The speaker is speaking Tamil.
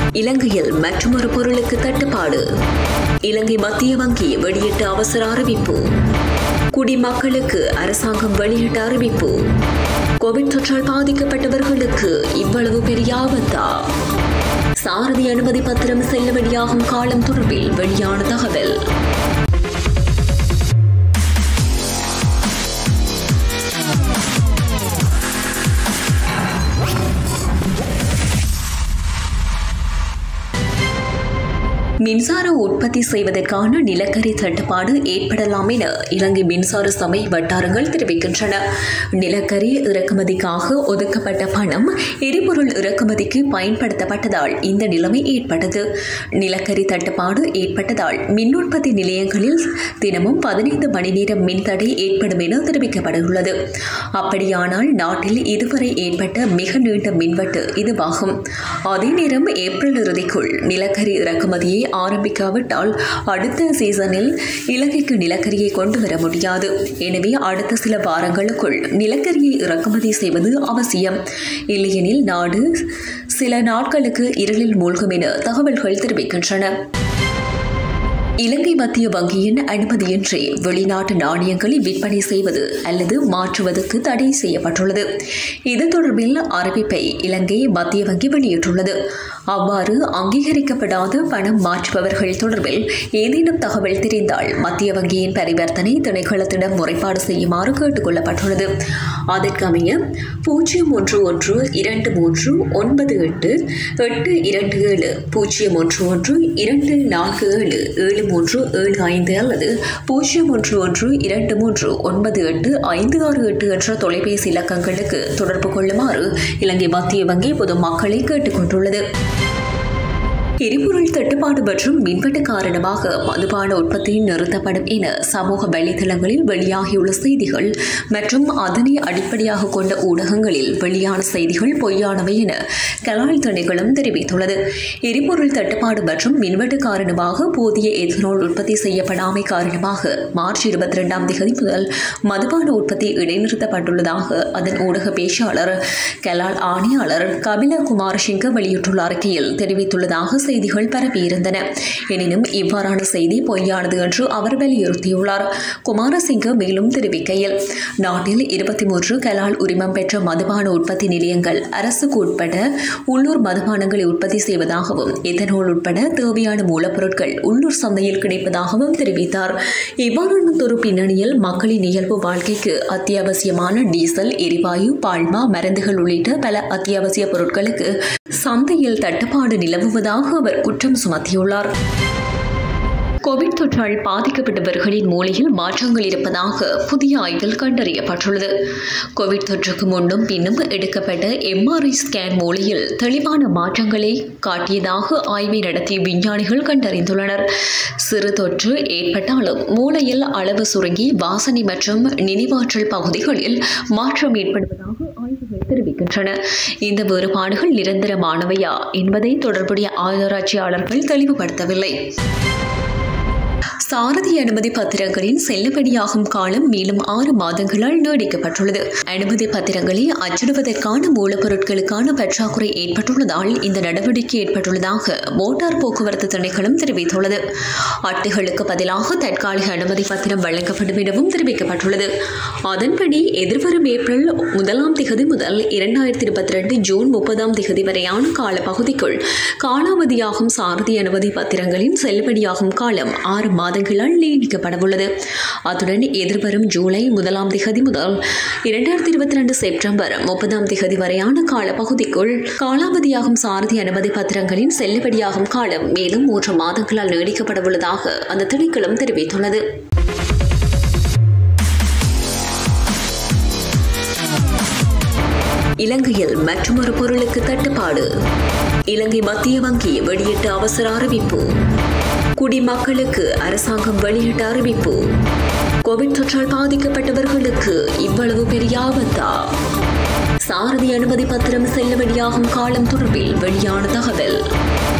இலங்கையில் மற்றொரு பொருளுக்கு தட்டுப்பாடு இலங்கை மத்திய வங்கி வெளியிட்ட அவசர அறிவிப்பு குடிமக்களுக்கு அரசாங்கம் வெளியிட்ட அறிவிப்பு கோவிட் தொற்றால் பாதிக்கப்பட்டவர்களுக்கு இவ்வளவு பெரிய ஆபத்தா சாரதி அனுமதி பத்திரம் செல்லுபடியாகும் காலம் தொடர்பில் வெளியான தகவல் மின்சார உற்பத்தி செய்வதற்கான நிலக்கரி தட்டுப்பாடு ஏற்படலாம் என இலங்கை மின்சார சபை வட்டாரங்கள் தெரிவிக்கின்றன நிலக்கரி இறக்குமதிக்காக ஒதுக்கப்பட்ட பணம் எரிபொருள் இறக்குமதிக்கு பயன்படுத்தப்பட்டதால் இந்த நிலைமை ஏற்பட்டது நிலக்கரி தட்டுப்பாடு ஏற்பட்டதால் மின் உற்பத்தி நிலையங்களில் தினமும் பதினைந்து மணி நேரம் மின்தடை ஏற்படும் என தெரிவிக்கப்பட்டுள்ளது அப்படியானால் நாட்டில் இதுவரை ஏற்பட்ட மிக நீண்ட மின்வெட்டு இதுவாகும் அதே நேரம் ஏப்ரல் இறுதிக்குள் நிலக்கரி இறக்குமதியை ஆரம்பிக்காவிட்டால் அடுத்த சீசனில் இலங்கைக்கு நிலக்கரியை கொண்டு வர முடியாது எனவே அடுத்த சில வாரங்களுக்குள் நிலக்கரியை இறக்குமதி செய்வது அவசியம் இல்லையெனில் நாடு சில நாட்களுக்கு இருளில் மூழ்கும் என தகவல்கள் தெரிவிக்கின்றன இலங்கை மத்திய வங்கியின் அனுமதியின்றி வெளிநாட்டு நாணயங்களை விற்பனை செய்வது அல்லது மாற்றுவதற்கு தடை செய்யப்பட்டுள்ளது இது தொடர்பில் அறிவிப்பை இலங்கை மத்திய வங்கி வெளியிட்டுள்ளது அவ்வாறு அங்கீகரிக்கப்படாத பணம் மாற்றுபவர்கள் தொடர்பில் ஏதேனும் தகவல் தெரிந்தால் மத்திய வங்கியின் பரிவர்த்தனை திணைக்களத்திடம் முறைப்பாடு செய்யுமாறு கேட்டுக் கொள்ளப்பட்டுள்ளது அதற்கமைய பூஜ்ஜியம் ஒன்று ஒன்று இரண்டு மூன்று ஒன்பது எட்டு எட்டு இரண்டு ஏழு பூஜ்ஜியம் ஒன்று ஒன்று இரண்டு நான்கு ஏழு ஏழு மூன்று ஏழு ஐந்து அல்லது பூஜ்ஜியம் ஒன்று ஒன்று இரண்டு மூன்று ஒன்பது எட்டு ஐந்து ஆறு எட்டு என்ற தொலைபேசி இலக்கங்களுக்கு தொடர்பு கொள்ளுமாறு இலங்கை மத்திய வங்கி பொதுமக்களை கேட்டுக் கொண்டுள்ளது எரிபொருள் தட்டுப்பாடு மற்றும் மின்வெட்டு காரணமாக மதுபான உற்பத்தி நிறுத்தப்படும் என சமூக வலைதளங்களில் வெளியாகியுள்ள செய்திகள் மற்றும் அதனை அடிப்படையாக கொண்ட ஊடகங்களில் வெளியான செய்திகள் பொய்யானவை என கலால் திணைக்களம் தெரிவித்துள்ளது எரிபொருள் தட்டுப்பாடு மற்றும் மின்வெட்டு காரணமாக போதிய எத்தனால் உற்பத்தி செய்யப்படாமை காரணமாக மார்ச் இருபத்தி இரண்டாம் தேதி முதல் மதுபான உற்பத்தி இடைநிறுத்தப்பட்டுள்ளதாக அதன் ஊடக பேச்சாளர் கலால் ஆணையாளர் கபில குமாரசிங்க வெளியிட்டுள்ள அறிக்கையில் தெரிவித்துள்ளதாக செய்திகள் பரவியிருந்தன எனினும் இவ்வாறான செய்தி பொய்யானது என்று அவர் வலியுறுத்தியுள்ளார் குமாரசிங்க மேலும் தெரிவிக்கையில் நாட்டில் இருபத்தி மூன்று கலால் உரிமம் பெற்ற மதுபான உற்பத்தி நிலையங்கள் அரசுக்கு உட்பட உள்ளூர் மதுபானங்களை உற்பத்தி செய்வதாகவும் எத்தனால் உட்பட தேவையான மூலப்பொருட்கள் உள்ளூர் சந்தையில் கிடைப்பதாகவும் தெரிவித்தார் இவ்வாறானதொரு பின்னணியில் மக்களின் இயல்பு வாழ்க்கைக்கு அத்தியாவசியமான டீசல் எரிவாயு பால்மா மருந்துகள் உள்ளிட்ட பல அத்தியாவசிய பொருட்களுக்கு சந்தையில் தட்டுப்பாடு நிலவுவதாக அவர் குற்றம் சுமத்தியுள்ளார் கோவிட் தொற்றால் பாதிக்கப்பட்டவர்களின் மூளையில் மாற்றங்கள் இருப்பதாக புதிய ஆய்வில் கண்டறியப்பட்டுள்ளது கோவிட் தொற்றுக்கு முன்னும் பின்னும் எடுக்கப்பட்ட எம்ஆர்ஐ ஸ்கேன் மூளையில் தெளிவான மாற்றங்களை காட்டியதாக ஆய்வை நடத்திய விஞ்ஞானிகள் கண்டறிந்துள்ளனர் சிறு தொற்று ஏற்பட்டாலும் மூளையில் அளவு சுருங்கி வாசனை மற்றும் நினைவாற்றல் பகுதிகளில் மாற்றம் ஏற்படுவதாக ஆய்வுகள் தெரிவிக்கின்றன இந்த வேறுபாடுகள் நிரந்தரமானவையா என்பதை தொடர்புடைய ஆராய்ச்சியாளர்கள் தெளிவுபடுத்தவில்லை சாரதி அனுமதி பத்திரங்களின் செல்லுபடியாகும் காலம் மேலும் ஆறு மாதங்களால் நீடிக்கப்பட்டுள்ளது அனுமதி பத்திரங்களை அச்சிடுவதற்கான மூலப்பொருட்களுக்கான பற்றாக்குறை ஏற்பட்டுள்ளதால் இந்த நடவடிக்கை ஏற்பட்டுள்ளதாக மோட்டார் போக்குவரத்து திணைக்களம் தெரிவித்துள்ளது அட்டைகளுக்கு பதிலாக தற்காலிக அனுமதி பத்திரம் வழங்கப்படும் எனவும் தெரிவிக்கப்பட்டுள்ளது அதன்படி எதிர்வரும் ஏப்ரல் முதலாம் திகதி முதல் இரண்டாயிரத்தி இருபத்தி ரெண்டு ஜூன் முப்பதாம் திகதி வரையான காலப்பகுதிக்குள் காலாவதியாகும் சாரதி அனுமதி பத்திரங்களின் செல்லுபடியாகும் காலம் ஆறு மாதங்களால் நீடிக்கப்படவுள்ளது அத்துடன் எதிர்வரும் ஜூலை முதலாம் திகதி முதல் இரண்டாயிரத்தி இருபத்தி ரெண்டு செப்டம்பர் முப்பதாம் திகதி வரையான காலப்பகுதிக்குள் காலாவதியாகும் சாரதி அனுமதி பத்திரங்களின் செல்லுபடியாகும் காலம் மேலும் மூன்று மாதங்களால் நீடிக்கப்படவுள்ளதாக அந்த திணைக்களம் தெரிவித்துள்ளது இலங்கையில் மற்றொரு பொருளுக்கு தட்டுப்பாடு இலங்கை மத்திய வங்கி வெளியிட்ட அவசர அறிவிப்பு குடிமக்களுக்கு அரசாங்கம் வெளியிட்ட அறிவிப்பு கோவிட் தொற்றால் பாதிக்கப்பட்டவர்களுக்கு இவ்வளவு பெரிய ஆபத்தா சாரதி அனுமதி பத்திரம் செல்லுபடியாகும் காலம் தொடர்பில் வெளியான தகவல்